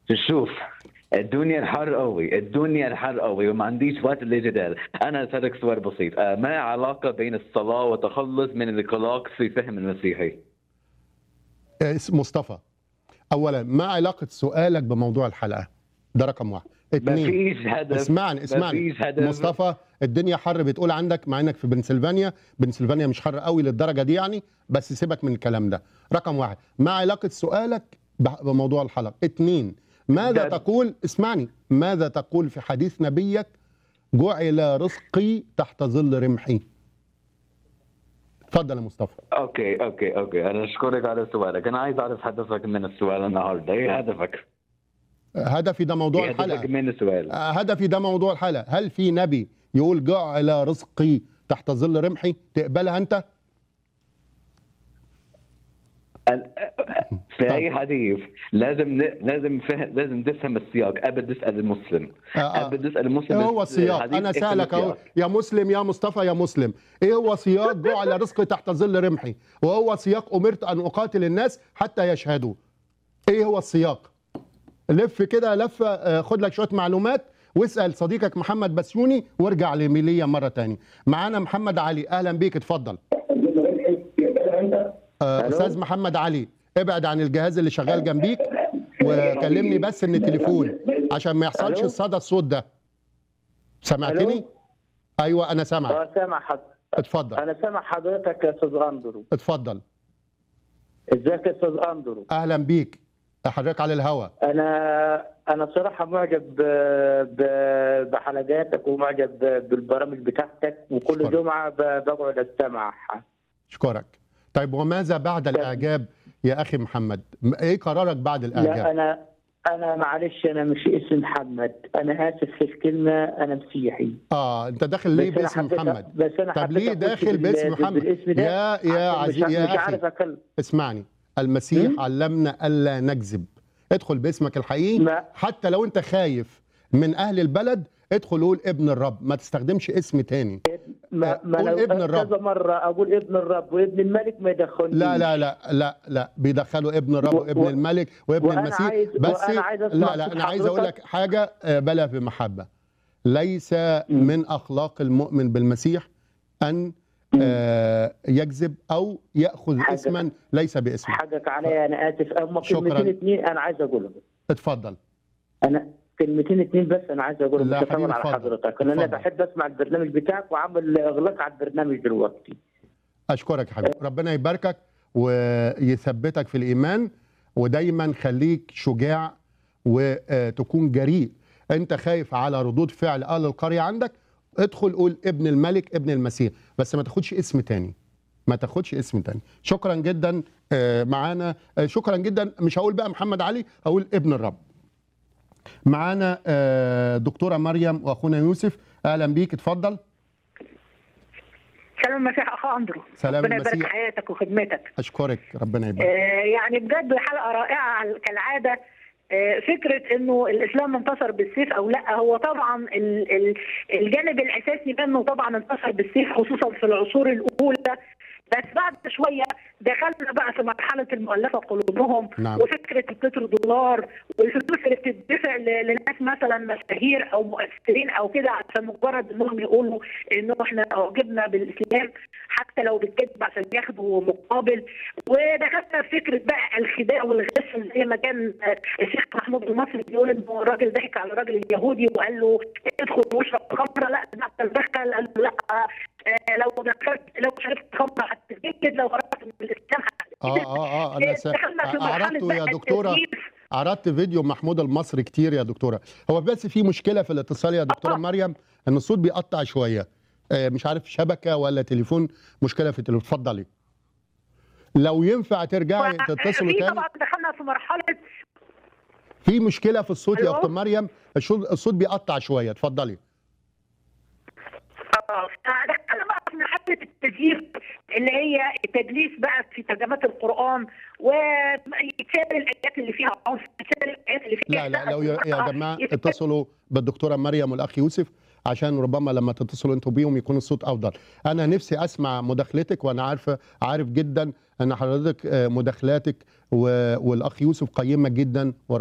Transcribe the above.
شوف الدنيا الحر قوي الدنيا الحر قوي وما عنديش وقت للجدال انا اسالك سؤال بسيط آه، ما علاقه بين الصلاه والتخلص من الانغلاق في فهم المسيحي اسم مصطفى اولا ما علاقه سؤالك بموضوع الحلقه ده رقم واحد ما اتنين فيش هدف اسمعني اسمعني مفيش هدف. مصطفى الدنيا حر بتقول عندك مع انك في بنسلفانيا بنسلفانيا مش حر قوي للدرجه دي يعني بس سيبك من الكلام ده رقم واحد ما علاقه سؤالك ب- بموضوع الحلقه اتنين ماذا ده- تقول اسمعني ماذا تقول في حديث نبيك جعل رزقي تحت ظل رمحي اتفضل يا مصطفى اوكي اوكي اوكي انا اشكرك على سؤالك انا عايز اعرف هدفك من السؤال النهارده ايه هدفك؟ هدفي ده موضوع ايه الحلقه هدفك من السؤال؟ آه، هدفي ده موضوع الحلقه هل في نبي يقول جعل رزقي تحت ظل رمحي تقبلها انت ال- في اي حديث لازم ن... لازم فهم... لازم تفهم السياق قبل تسال المسلم آه، آه. قبل تسال المسلم ايه هو السياق الحديث انا افهم سالك اهو السياق. يا مسلم يا مصطفى يا مسلم ايه هو سياق جعل رزقي تحت ظل رمحي وهو سياق امرت ان اقاتل الناس حتى يشهدوا ايه هو السياق لف كده لفه آه، خد لك شويه معلومات واسال صديقك محمد بسيوني وارجع لميليا مره تاني معانا محمد علي اهلا بيك اتفضل آه، ألو؟ استاذ محمد علي ابعد عن الجهاز اللي شغال جنبيك وكلمني بس من التليفون عشان ما يحصلش ألو؟ الصدى الصوت ده سمعتني ألو؟ ايوه انا سامعك اه سامع حض... اتفضل انا سامع حضرتك يا استاذ اندرو اتفضل ازيك يا استاذ اندرو اهلا بيك حضرتك على الهوا انا انا بصراحه معجب ب... ب... بحلقاتك ومعجب ب- بالبرامج بتاعتك وكل شكرا. جمعه ب... بقعد استمعها اشكرك طيب وماذا بعد الاعجاب يا اخي محمد م- ايه قرارك بعد لا الاعجاب انا انا معلش انا مش اسم محمد انا اسف في الكلمه انا مسيحي اه انت داخل ليه بس أنا باسم حبيت- محمد بس انا طب حبيت ليه أخش داخل بال- باسم بال- محمد بالاسم ده يا يا عشان عزيزي مش, يا مش اخي عارف اكلم اسمعني المسيح م? علمنا الا نكذب ادخل باسمك الحقيقي ما حتى لو انت خايف من اهل البلد ادخل قول ابن الرب ما تستخدمش اسم تاني ما, ما قول لو ابن الرب. كذا مره اقول ابن الرب وابن الملك ما يدخلنيش لا لا لا لا لا بيدخلوا ابن الرب و- وابن و- الملك وابن وأنا المسيح عايز- بس وأنا عايز أسمع لا لا صوت انا عايز اقول حضرتك. لك حاجه آه، بلا بمحبه ليس من اخلاق المؤمن بالمسيح ان آه، يكذب او ياخذ حاجة- اسما ليس باسمه حقك عليا انا اسف اما شكراً. كلمتين اتنين انا عايز اقولهم اتفضل انا كلمتين اتنين بس انا عايز اقولهم لا مش هطول حبيبي، على اتفضل. حضرتك لان انا اتفضل. بحب اسمع البرنامج بتاعك وعامل اغلاق على البرنامج دلوقتي اشكرك يا حبيبي ربنا يباركك ويثبتك في الايمان ودايما خليك شجاع وتكون جريء انت خايف على ردود فعل اهل القريه عندك ادخل قول ابن الملك ابن المسيح بس ما تاخدش اسم تاني ما تاخدش اسم تاني شكرا جدا آه، معانا آه، شكرا جدا مش هقول بقى محمد علي هقول ابن الرب معانا آه، دكتوره مريم واخونا يوسف اهلا بيك اتفضل سلام المسيح اخ اندرو سلام ربنا يبارك المسيح. حياتك وخدمتك اشكرك ربنا آه يبارك يعني بجد حلقه رائعه على- كالعاده آه فكره انه الاسلام انتصر بالسيف او لا هو طبعا ال- ال- الجانب الاساسي منه طبعا انتصر بالسيف خصوصا في العصور الاولى بس بعد شويه دخلنا بقى في مرحله المؤلفه قلوبهم نعم. وفكره البترو دولار والفلوس اللي بتدفع ل- لناس مثلا مشاهير او مؤثرين او كده عشان مجرد انهم يقولوا انه احنا اعجبنا بالاسلام حتى لو بالكذب عشان ياخدوا مقابل ودخلنا في فكره بقى الخداع والغش زي ما كان آه، الشيخ محمود المصري بيقول انه الراجل ضحك على الراجل اليهودي وقال له ادخل واشرب خمره لا ده انت تدخل قال له لا آه، لو دخلت لو شربت خمره هتتجدد لو خرجت من الاسلام اه اه اه انا س... دخلنا في مرحله عرضته بقى يا دكتوره التزييف. عرضت فيديو محمود المصري كتير يا دكتوره هو بس في مشكله في الاتصال يا دكتوره آه. مريم ان الصوت بيقطع شويه آه، مش عارف شبكه ولا تليفون مشكله في التليفون اتفضلي لو ينفع ترجعي تتصلوا في تاني طبعا دخلنا في مرحله في مشكله في الصوت يا ألو؟ اخت مريم الشو- الصوت بيقطع شويه اتفضلي اه دخلنا بقى في مرحله التزييف اللي هي التدليس بقى في ترجمات القران ويتشال الايات اللي فيها عنف يتشال الايات اللي فيها لا لا لو سقف يا يا المرأة، جماعه يتشال اتصلوا بالدكتوره مريم والاخ يوسف عشان ربما لما تتصلوا انتوا بيهم يكون الصوت افضل انا نفسي اسمع مداخلتك وانا عارفه عارف جدا ان حضرتك آه، مداخلاتك و- والاخ يوسف قيمه جدا